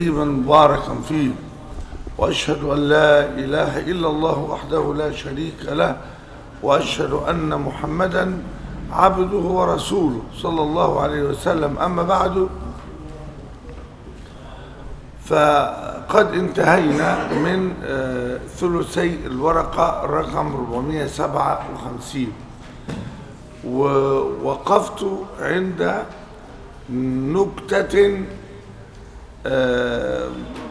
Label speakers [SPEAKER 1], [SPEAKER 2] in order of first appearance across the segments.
[SPEAKER 1] طيبا مباركا فيه واشهد ان لا اله الا الله وحده لا شريك له واشهد ان محمدا عبده ورسوله صلى الله عليه وسلم اما بعد فقد انتهينا من آه، ثلثي الورقه رقم 457 ووقفت عند نكته آه،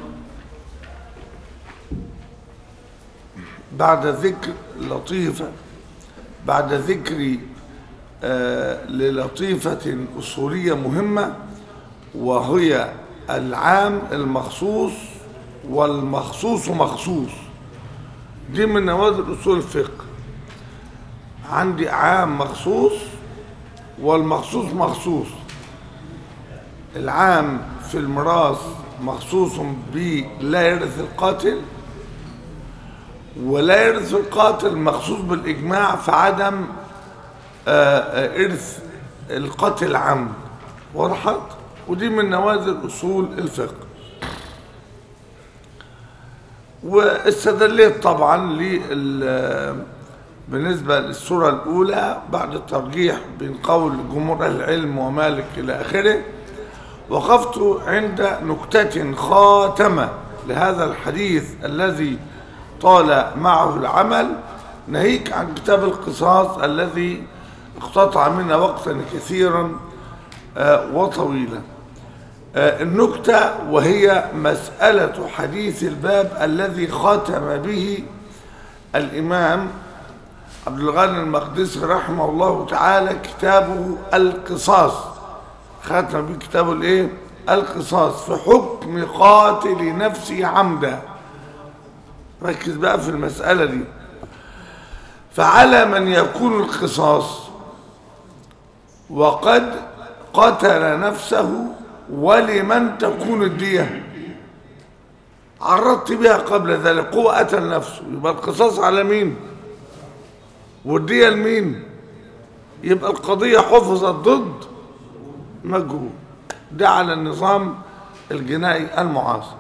[SPEAKER 1] بعد ذكر لطيفة بعد ذكر آه، للطيفة أصولية مهمة وهي العام المخصوص والمخصوص مخصوص دي من نوازل أصول الفقه عندي عام مخصوص والمخصوص مخصوص العام في الميراث مخصوص ب لا يرث القاتل ولا يرث القاتل مخصوص بالإجماع في عدم آه، آه، إرث القاتل عمد وضحت ودي من نوازل أصول الفقه واستدليت طبعا لل بالنسبة للصورة الأولى بعد الترجيح بين قول جمهور أهل العلم ومالك إلى آخره وقفت عند نكتة خاتمة لهذا الحديث الذي طال معه العمل ناهيك عن كتاب القصاص الذي اقتطع منا وقتا كثيرا آه، وطويلا آه، النكتة وهي مسألة حديث الباب الذي ختم به الإمام عبد الغني المقدسي رحمه الله تعالى كتابه القصاص ختم به كتابه الايه القصاص في حكم قاتل نفسه عمدا ركز بقى في المسألة دي فعلى من يكون القصاص وقد قتل نفسه ولمن تكون الدية عرضت بها قبل ذلك هو قتل نفسه يبقى القصاص على مين والدية لمين يبقى القضية حفظت ضد مجهول ده على النظام الجنائي المعاصر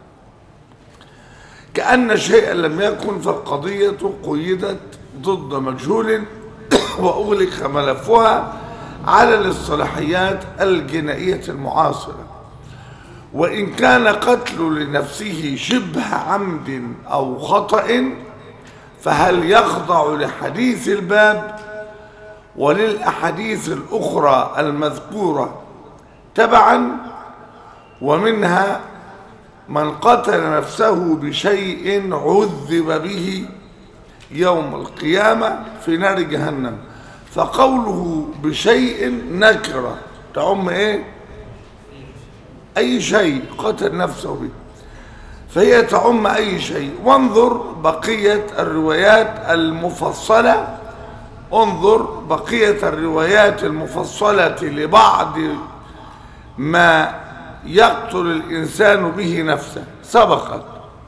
[SPEAKER 1] كأن شيئا لم يكن فالقضية قيدت ضد مجهول وأغلق ملفها على الاصطلاحيات الجنائية المعاصرة وإن كان قتل لنفسه شبه عمد أو خطأ فهل يخضع لحديث الباب وللأحاديث الأخرى المذكورة تبعا ومنها من قتل نفسه بشيء عذب به يوم القيامة في نار جهنم فقوله بشيء نكرة تعم ايه اي شيء قتل نفسه به فهي تعم اي شيء وانظر بقية الروايات المفصلة انظر بقية الروايات المفصلة لبعض ما يقتل الإنسان به نفسه سبقت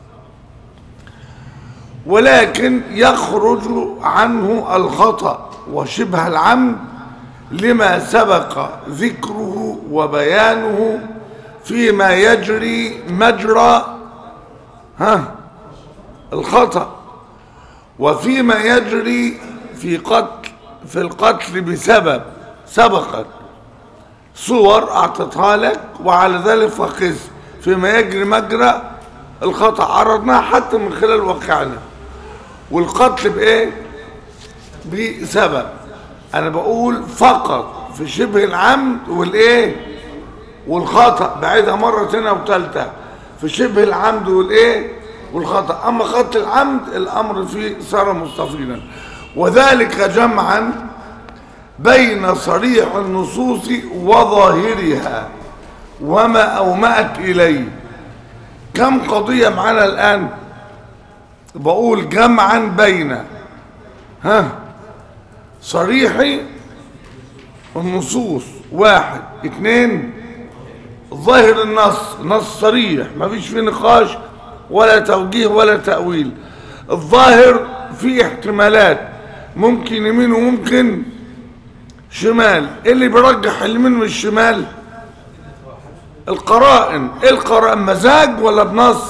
[SPEAKER 1] ولكن يخرج عنه الخطأ وشبه العمد لما سبق ذكره وبيانه فيما يجري مجرى ها الخطأ وفيما يجري في قتل في القتل بسبب سبقت صور اعطتها لك وعلى ذلك فقس فيما يجري مجرى الخطأ عرضناها حتى من خلال واقعنا والقتل بايه بسبب انا بقول فقط في شبه العمد والايه والخطأ بعيدها مرة تانية وثالثة في شبه العمد والايه والخطأ اما قتل العمد الامر فيه صار مستفيضا وذلك جمعا بين صريح النصوص وظاهرها وما أومأت إليه كم قضية معنا الآن بقول جمعا بين ها صريح النصوص واحد اتنين ظاهر النص نص صريح ما فيش فيه نقاش ولا توجيه ولا تأويل الظاهر فيه احتمالات ممكن يمين وممكن شمال ايه اللي بيرجح اليمين والشمال القرائن ايه القرائن مزاج ولا بنص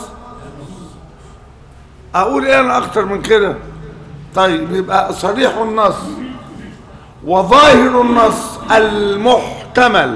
[SPEAKER 1] اقول ايه انا اكتر من كده طيب يبقى صريح النص وظاهر النص المحتمل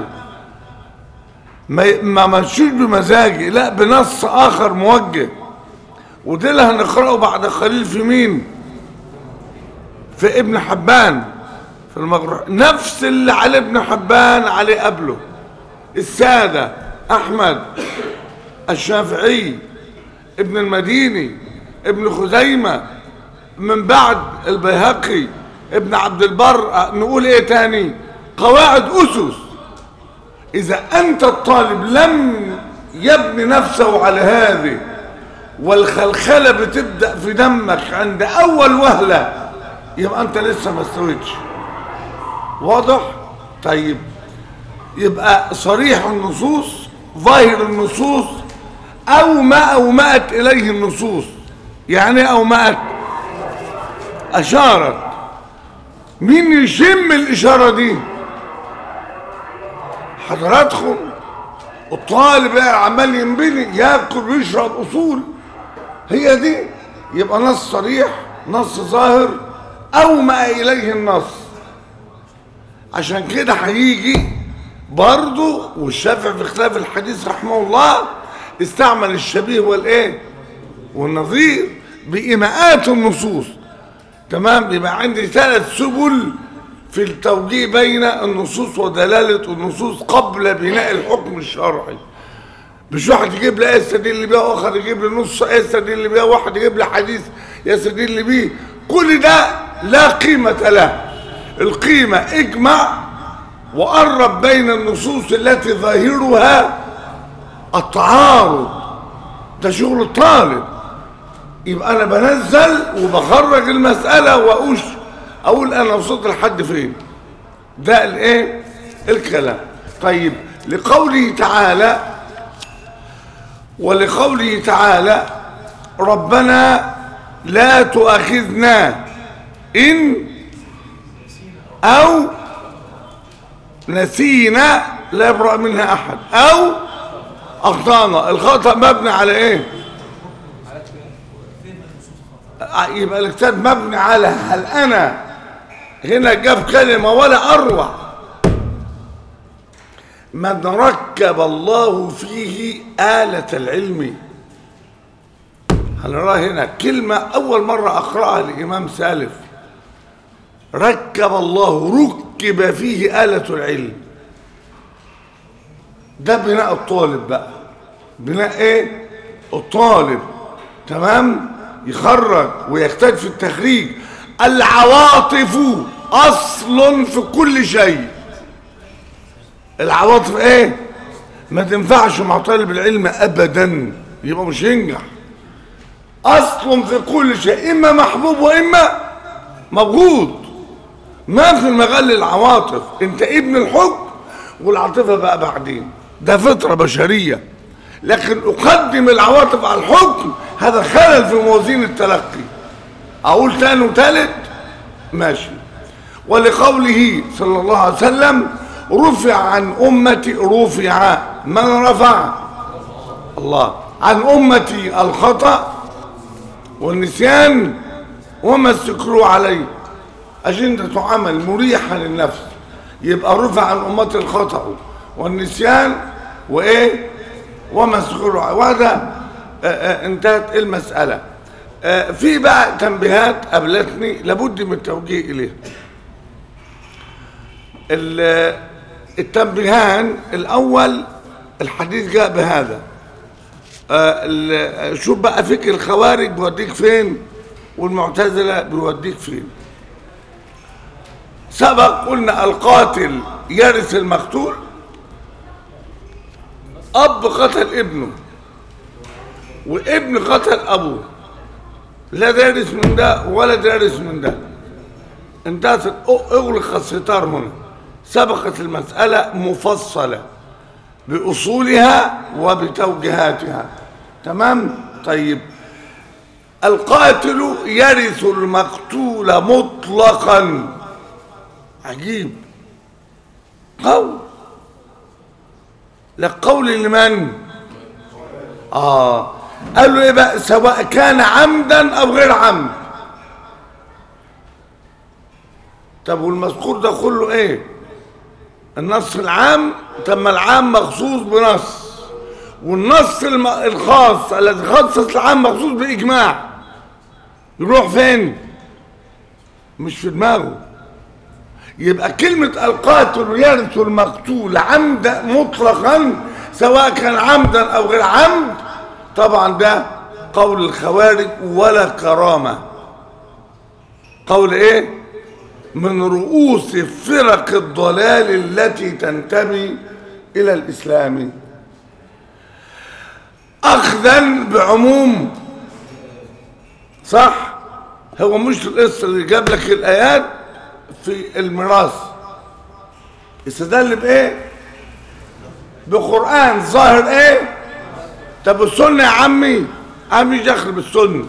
[SPEAKER 1] ما ما مشيش بمزاجي لا بنص اخر موجه وده اللي هنقراه بعد قليل في مين في ابن حبان في المجروح نفس اللي على ابن حبان عليه قبله السادة أحمد الشافعي ابن المديني ابن خزيمة من بعد البيهقي ابن عبد البر نقول ايه تاني قواعد أسس إذا أنت الطالب لم يبني نفسه على هذه والخلخلة بتبدأ في دمك عند أول وهلة يبقى أنت لسه ما استويتش واضح؟ طيب يبقى صريح النصوص ظاهر النصوص أو ما أومأت إليه النصوص يعني إيه أومأت أشارت مين يشم الإشارة دي حضراتكم الطالب بقى عمال ينبني ياكل ويشرب اصول هي دي يبقى نص صريح نص ظاهر او ما اليه النص عشان كده هيجي برضه والشافعي في خلاف الحديث رحمه الله استعمل الشبيه والايه والنظير بإيماءات النصوص تمام يبقى عندي ثلاث سبل في التوجيه بين النصوص ودلالة النصوص قبل بناء الحكم الشرعي مش واحد يجيب لي آية يستدل بيها واخر يجيب لي نص آية يستدل بيها واحد يجيب لي حديث يستدل بيه كل ده لا قيمة له القيمة اجمع وقرب بين النصوص التي ظاهرها التعارض ده شغل الطالب يبقى انا بنزل وبخرج المسألة واقول اقول انا وصلت لحد فين ده الايه الكلام طيب لقوله تعالى ولقوله تعالى ربنا لا تؤاخذنا ان او نسينا لا يبرأ منها احد او اخطانا الخطأ مبني على ايه يبقى الكتاب مبني على هل انا هنا جاب كلمة ولا اروع من ركب الله فيه آلة العلم هنراه هنا كلمة أول مرة أقرأها لإمام سالف ركب الله ركب فيه آلة العلم ده بناء الطالب بقى بناء ايه الطالب تمام يخرج ويجتهد في التخريج العواطف اصل في كل شيء العواطف ايه ما تنفعش مع طالب العلم ابدا يبقى مش ينجح اصل في كل شيء اما محبوب واما مبغوض ما في المجال العواطف انت ابن الحكم والعاطفه بقى بعدين ده فطره بشريه لكن اقدم العواطف على الحكم هذا خلل في موازين التلقي اقول تاني وتالت ماشي ولقوله صلى الله عليه وسلم رفع عن امتي رفع من رفع الله عن امتي الخطا والنسيان وما استكروا عليه أجندة عمل مريحة للنفس يبقى رفع عن أمتي الخطأ والنسيان وإيه وما استكروا عليه وهذا انتهت المسألة آه، في بقى تنبيهات قابلتني لابد من التوجيه إليها ال- التنبيهان الأول الحديث جاء بهذا آه، ال- شوف بقى فكر الخوارج بيوديك فين والمعتزلة بيوديك فين سبق قلنا القاتل يرث المقتول أب قتل ابنه وابن قتل أبوه لا دارس من ده ولا دارس من ده انتهت اغلق الستار هنا سبقت المسألة مفصلة بأصولها وبتوجيهاتها تمام طيب القاتل يرث المقتول مطلقا عجيب قول لقول لمن اه قال له ايه بقى سواء كان عمدا او غير عمد طب والمذكور ده كله ايه النص العام طب ما العام مخصوص بنص والنص الم... الخاص الذي خصص العام مخصوص باجماع يروح فين مش في دماغه يبقى كلمة القاتل يرث المقتول عمدا مطلقا سواء كان عمدا او غير عمد طبعا ده قول الخوارج ولا كرامة قول ايه من رؤوس فرق الضلال التي تنتمي الى الاسلام اخذا بعموم صح هو مش القصه اللي جاب لك الايات في الميراث استدل بايه بقران ظاهر ايه طب السنه يا عمي عمي دخل بالسنه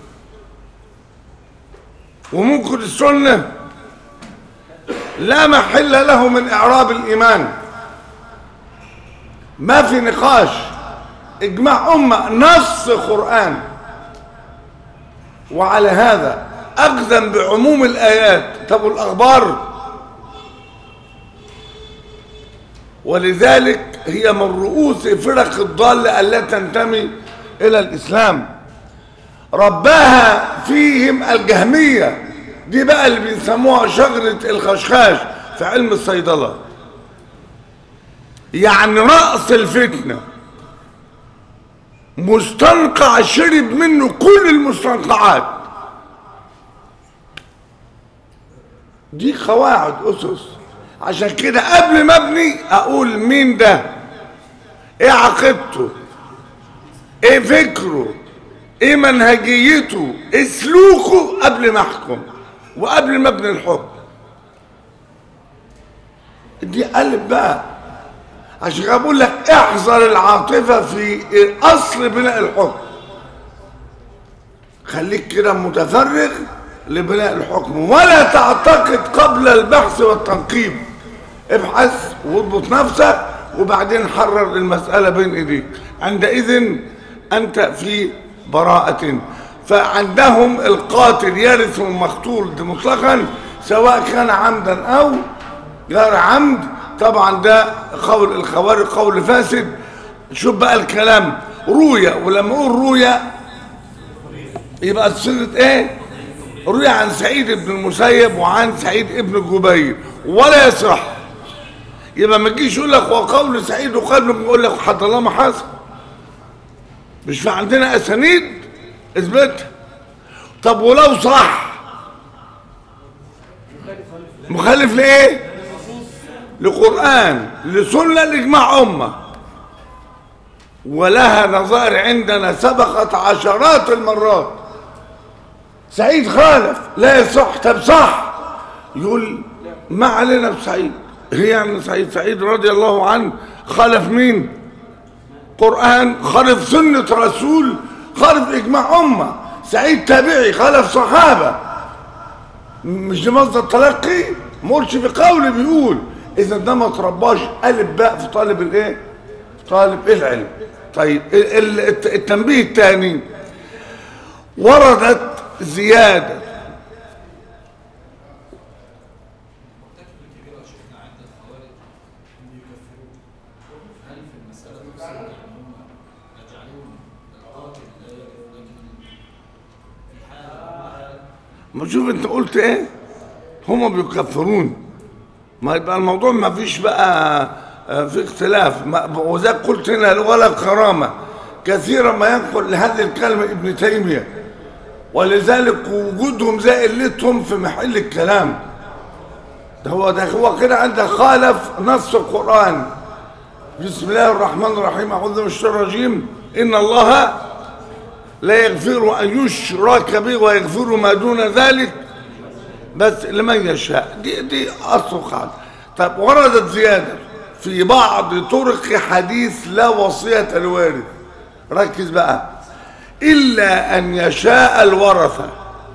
[SPEAKER 1] وممكن السنه لا محل له من اعراب الايمان ما في نقاش اجماع امه نص قران وعلى هذا اقدم بعموم الايات طب الاخبار ولذلك هي من رؤوس فرق الضاله التي تنتمي الى الاسلام رباها فيهم الجهميه دي بقى اللي بنسموها شجره الخشخاش في علم الصيدله يعني راس الفتنه مستنقع شرب منه كل المستنقعات دي قواعد اسس عشان كده قبل ما ابني اقول مين ده ايه عقيدته ايه فكره ايه منهجيته ايه سلوكه قبل ما احكم وقبل ما ابني الحكم دي قلب بقى عشان كده بقول لك احذر العاطفة في اصل بناء الحكم خليك كده متفرغ لبناء الحكم ولا تعتقد قبل البحث والتنقيب ابحث واضبط نفسك وبعدين حرر المسألة بين ايديك عندئذ انت في براءة فعندهم القاتل يرث المقتول ده مطلقا سواء كان عمدا او غير عمد طبعا ده قول الخوارج قول فاسد شوف بقى الكلام روية ولما اقول روية يبقى سنة ايه روي عن سعيد بن المسيب وعن سعيد ابن جبير ولا يصح يبقى ما تجيش يقول لك وقول سعيد وقال يقول لك حتى الله ما حصل مش في عندنا اسانيد اثبتها طب ولو صح مخالف لايه لقرآن لسنة لإجماع أمة ولها نظائر عندنا سبقت عشرات المرات سعيد خالف لا يصح طب صح يقول ما علينا بسعيد هي يعني سعيد سعيد رضي الله عنه خالف مين قرآن خالف سنة رسول خالف إجماع أمة سعيد تابعي خالف صحابة مش مصدر تلقي ما قلتش في قولي بيقول اذا ده ما ترباش قلب بقى في طالب الايه في طالب العلم طيب التنبيه الثاني وردت زياده ما شوف انت قلت ايه هما بيكفرون ما يبقى الموضوع ما فيش بقى في اختلاف وذاك قلت هنا ولا كرامة كثيرا ما ينقل هذه الكلمة ابن تيمية ولذلك وجودهم زي قلتهم في محل الكلام ده هو ده هو كده عندك خالف نص القرآن بسم الله الرحمن الرحيم أعوذ من الشيطان الرجيم إن الله لا يغفر أن يشرك به ويغفر ما دون ذلك بس لمن يشاء دي دي اصل قاعده طب وردت زياده في بعض طرق حديث لا وصيه لوارث ركز بقى الا ان يشاء الورثه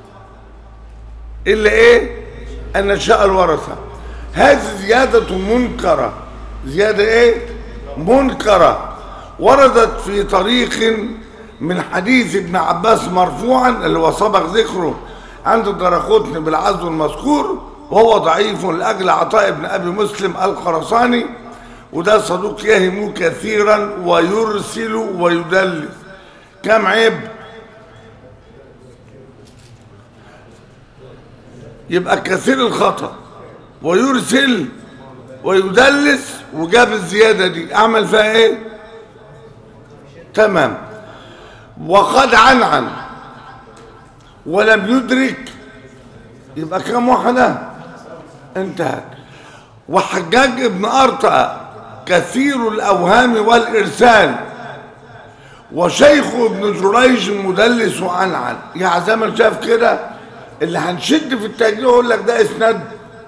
[SPEAKER 1] الا ايه ان يشاء الورثه هذه زياده منكره زياده ايه منكرة وردت في طريق من حديث ابن عباس مرفوعا اللي هو سبق ذكره عند الدرقطني بالعزو المذكور وهو ضعيف لأجل عطاء ابن أبي مسلم الخرساني وده صدوق يهم كثيرا ويرسل ويدلس كم عيب يبقى كثير الخطأ ويرسل ويدلس وجاب الزيادة دي أعمل فيها إيه تمام وقد عنعن ولم يدرك يبقى كم واحدة انتهت وحجاج ابن أرطأ كثير الأوهام والإرسال وشيخ ابن جريج مدلس عنعن يعني زي ما شاف كده اللي هنشد في التجريح يقول لك ده اسناد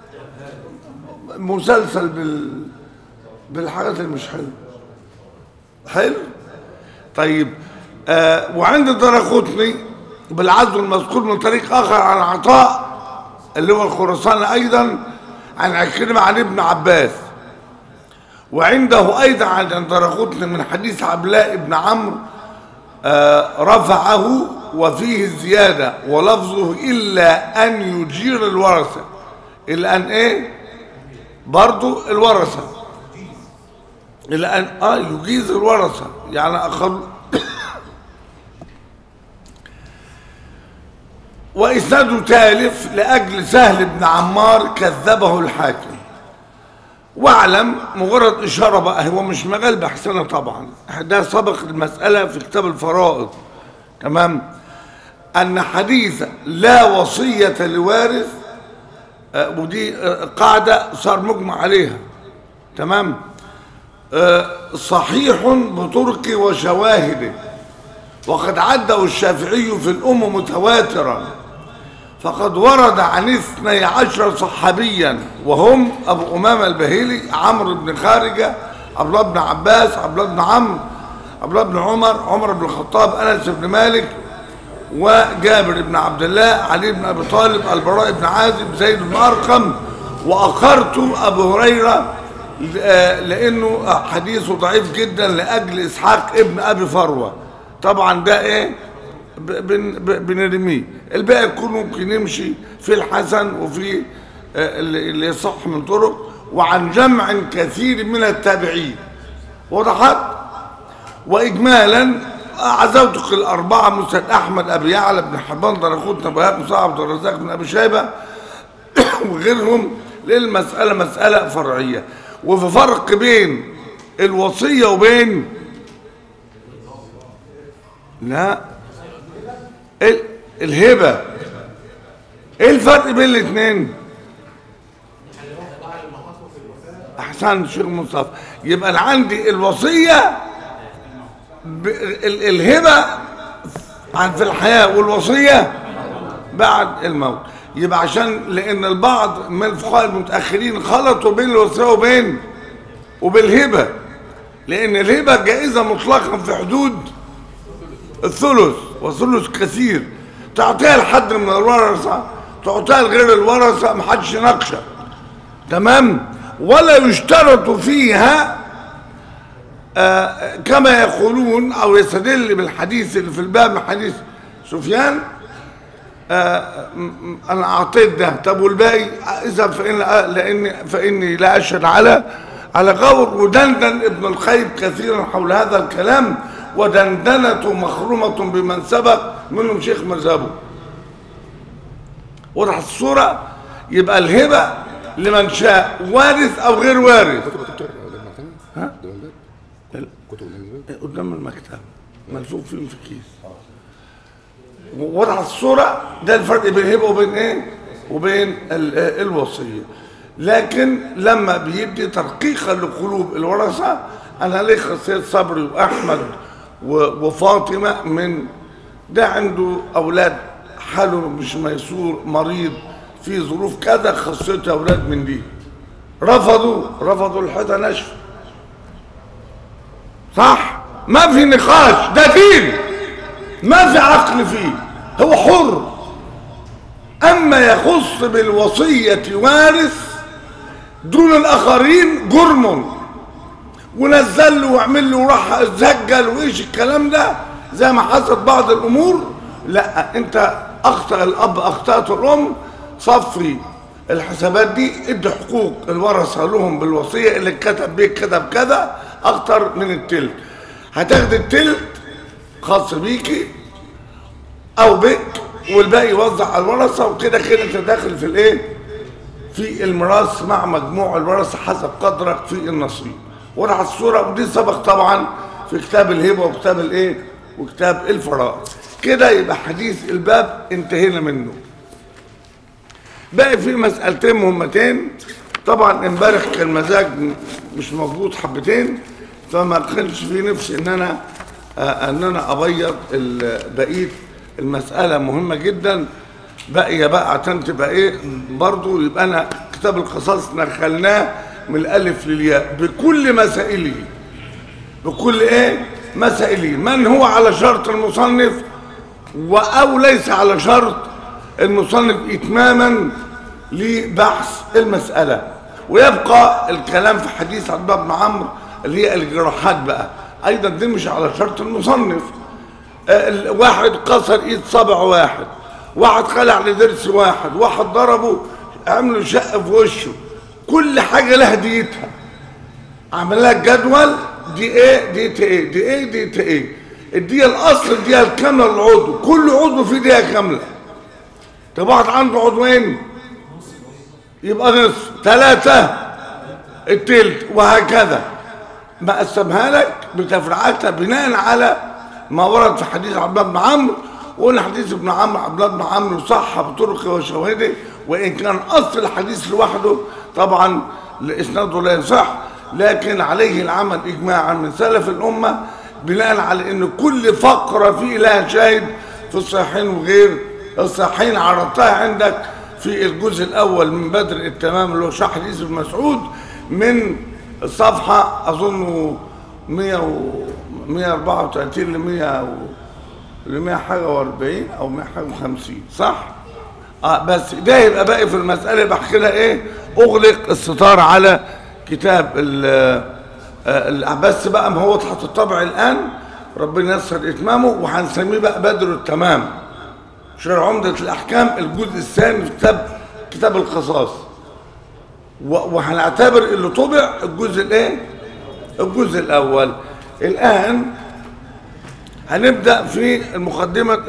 [SPEAKER 1] مسلسل بال بالحاجات اللي مش حلوه حلو طيب آه وعند الدرقطني بالعزو المذكور من طريق اخر عن عطاء اللي هو الخراساني ايضا عن عكرمه عن ابن عباس وعنده ايضا عن الدرقطني من حديث عبلاء بن عمرو آه رفعه وفيه الزياده ولفظه الا ان يجير الورثه الا ان ايه برضو الورثه الا ان اه يجيز الورثه يعني اخر وإسناده تالف لأجل سهل بن عمار كذبه الحاكم واعلم مجرد إشارة بقى هو مش مجال بحثنا طبعا ده سبق المسألة في كتاب الفرائض تمام أن حديث لا وصية لوارث آه، ودي آه، قاعدة صار مجمع عليها تمام آه، صحيح بطرق وشواهده وقد عده الشافعي في الأم متواترا فقد ورد عن اثني عشر صحابيا وهم أبو أمامة البهيلي عمرو بن خارجة عبد الله بن عباس عبد الله بن عمرو عبد الله بن عمر عمر بن الخطاب أنس بن مالك وجابر بن عبد الله علي بن أبي طالب البراء بن عازب زيد بن أرقم وأخرت أبو هريرة آه، لأنه حديثه ضعيف جدا لأجل إسحاق ابن أبي فروة طبعا ده إيه ب- بن- ب- بنرميه الباقي كله ممكن يمشي في الحسن وفي آه، اللي اللي يصح من طرق وعن جمع كثير من التابعين وضحت وإجمالا عزوتك الأربعة مسند أحمد أبي يعلى بن حبان درخوت نبهات مصعب عبد الرزاق بن أبي شيبة وغيرهم للمسألة مسألة فرعية وفي فرق بين الوصية وبين لا ال- الهبة ايه الفرق بين الاثنين احسن شيخ مصطفى يبقى انا عندي الوصيه ب... ال... الهبه عن في الحياه والوصيه بعد الموت يبقى عشان لان البعض من الفقهاء المتاخرين خلطوا بين الوصيه وبين وبالهبه لان الهبه جائزه مطلقا في حدود الثلث والثلث كثير تعطيها لحد من الورثه تعطيها لغير الورثه محدش يناقشك تمام ولا يشترط فيها آه كما يقولون او يستدل بالحديث اللي في الباب من حديث سفيان آه م- م- انا اعطيت ده طب والباقي اذا فإن لاني فاني لا اشهد على على غور ودندن ابن القيم كثيرا حول هذا الكلام ودندنته مخرومه بمن سبق منهم شيخ مذهبه وضح الصوره يبقى الهبه لمن شاء وارث او غير وارث
[SPEAKER 2] كتب دكتور قدام المكتبة؟
[SPEAKER 1] ها؟
[SPEAKER 2] قدام الباب؟
[SPEAKER 1] ال-
[SPEAKER 2] كتب قدام الباب؟
[SPEAKER 1] قدام المكتب ملفوف فيهم في كيس وضع الصورة ده الفرق بين الهبة وبين ايه وبين ال- آه، الوصية لكن لما بيدي ترقيقا لقلوب الورثة انا ليه خاصية صبري واحمد و- وفاطمة من ده عنده اولاد حاله مش ميسور مريض في ظروف كذا خاصيته اولاد من دي رفضوا رفضوا الحيطة ناشفة صح ما في نقاش ده دين ما في عقل فيه هو حر اما يخص بالوصية وارث دون الاخرين جرم ونزل له واعمل له وراح سجل وايش الكلام ده زي ما حصلت بعض الامور لا انت اخطا الاب اخطات الام صفي الحسابات دي ادي حقوق الورثه لهم بالوصيه اللي كتب بيه كتب كذا اكتر من التلت هتاخد التلت خاص بيكي او بك والباقي يوزع على الورثه وكده كده انت داخل في الايه في الميراث مع مجموع الورثه حسب قدرك في النصيب وراح الصوره ودي سبق طبعا في كتاب الهبه وكتاب الايه وكتاب الفرائض كده يبقى حديث الباب انتهينا منه باقي في مسألتين مهمتين طبعا امبارح كان مزاج مش مظبوط حبتين فما كانش في نفسي ان انا آه، ان انا ابيض ال- بقيه المساله مهمه جدا باقيه بقى عشان تبقى ايه برضو يبقى انا كتاب القصاص نخلناه من الالف للياء بكل مسائله بكل ايه مسائله من هو على شرط المصنف او ليس على شرط المصنف اتماما لبحث المساله ويبقى الكلام في حديث عبد الله بن عمرو اللي هي الجراحات بقى ايضا دي مش على شرط المصنف آه، ال- واحد كسر ايد صبع واحد واحد خلع لضرس واحد واحد ضربه عملوا شق في وشه كل حاجه لها ديتها عمل لك جدول دي ايه دي ايه دي ايه دي ايه الديه الاصل الديه الكامله للعضو كل عضو فيه ديه كامله طب واحد عنده عضوين يبقى نصف ثلاثه التلت وهكذا مقسمها لك بتفريعاتها بناء على ما ورد في حديث عبد الله بن عمرو وقلنا حديث ابن عمرو عبد الله بن عمرو صح بطرقه وشواهده وان كان اصل الحديث لوحده طبعا لاسناده لا يصح لكن عليه العمل اجماعا من سلف الامه بناء على ان كل فقره فيه لها شاهد في الصحيحين وغير الصحيحين عرضتها عندك في الجزء الاول من بدر التمام اللي هو شرح حديث ابن مسعود من الصفحه اظن 100 و 134 ل 100 و ل 100 حاجه و40 او 100 حاجه و50 صح؟ اه بس ده يبقى باقي في المساله يبقى كده ايه اغلق الستار على كتاب ال آه، بس بقى ما هو تحت الطبع الان ربنا ييسر اتمامه وهنسميه بقى بدر التمام شرع عمدة الأحكام الجزء الثاني في كتاب كتاب القصاص و- وهنعتبر اللي طبع الجزء الايه؟ الجزء الأول الآن هنبدأ في المقدمة